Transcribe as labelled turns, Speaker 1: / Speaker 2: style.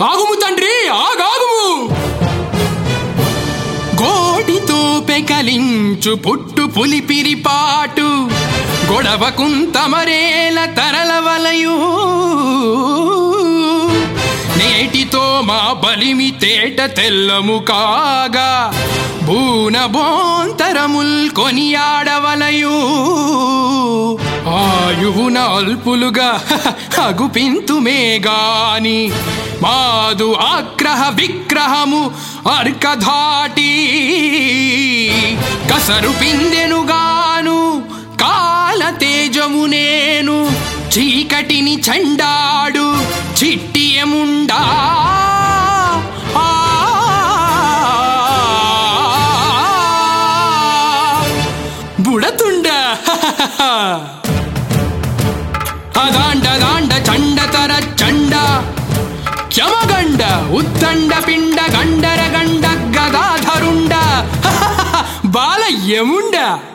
Speaker 1: ఆగుము తండ్రి ఆగాగుము గోటితో పెకలించు పుట్టు పులిపిరి పాటు గొడవ కుంతమరేల తరలవలయు నేటితో మా బలిమి తేట తెల్లము కాగా బూన బోంతరముల్ కొనియాడవలయు ఆయువున అల్పులుగా అగుపింతుమే గాని మాదు ఆగ్రహ విగ్రహము అర్కధాటి కసరు పిందెనుగాను కాల తేజము నేను చీకటిని చండాడు చిట్టియముండా ఆ బుడతుండ అదాండ దాండ చండతర చండ క్షమగండ ఉత్తండ పిండ గండర గండ గదాధరుండ బాల యముండ